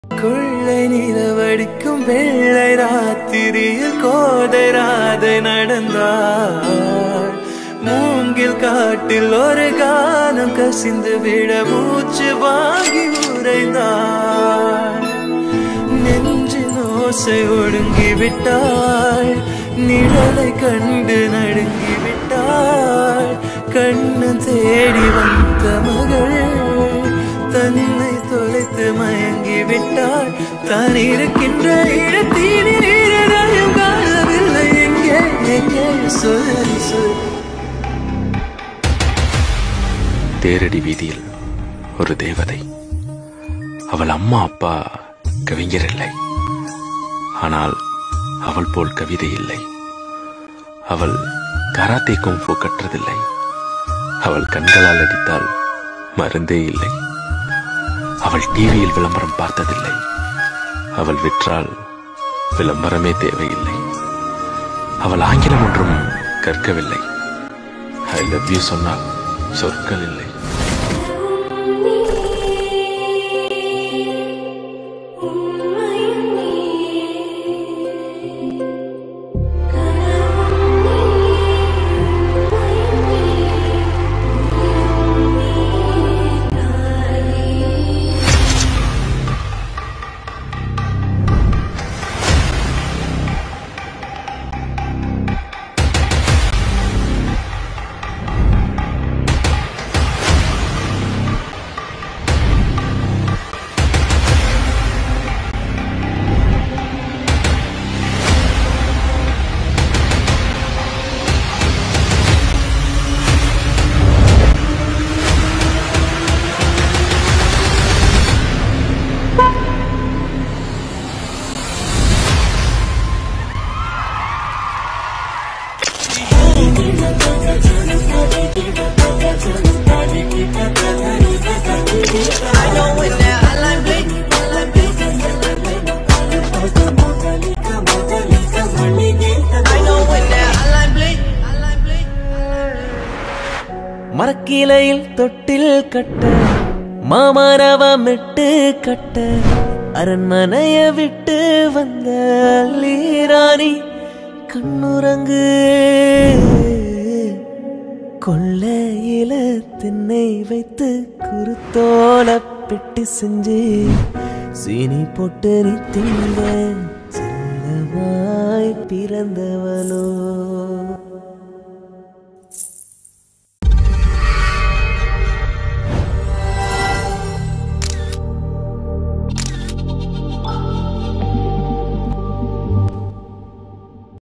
கொள்ளை நிலவடிக்கும் வெள்ளை ராத்திரியில் கோதை ராதை நடந்தாள் மூங்கில் காட்டில் ஒரு காலம் கசிந்து விட மூச்சு வாங்கி உறைந்தாள் நெஞ்சின் ஓசை ஒடுங்கி விட்டாள் நிழலை கண்டு நடுங்கி விட்டாள் கண்ணு தேடி வந்த மகள் தன்னை தொலைத்து மயங்கி விட்டாள் தான் இருக்கின்ற இடத்தில் நீரையும் காணவில்லை எங்கே எங்கே சொல் சொல் தேரடி வீதியில் ஒரு தேவதை அவள் அம்மா அப்பா கவிஞர் இல்லை ஆனால் அவள் போல் கவிதை இல்லை அவள் கராத்தே குங்ஃபு கற்றதில்லை அவள் கண்களால் அடித்தால் மருந்தே இல்லை அவள் டிவியில் விளம்பரம் பார்த்ததில்லை அவள் விற்றால் விளம்பரமே தேவையில்லை அவள் ஆங்கிலம் ஒன்றும் கற்கவில்லை ஐ லவ் யூ சொன்னால் சொற்கள் இல்லை I know when that hotline bling, hotline bling. I know when that hotline bling, hotline bling. மரக்கிளையில் தொட்டில் கட்ட மாமரவம் விட்டு கட்ட அரண்மனைய விட்டு வந்த லீராணி கண்ணுறங்கு கொள்ளையில திண்ணை வைத்து குருத்தோல பெட்டி செஞ்சு சீனி போட்டு நீ திங்க செல்லமாய் பிறந்தவளோ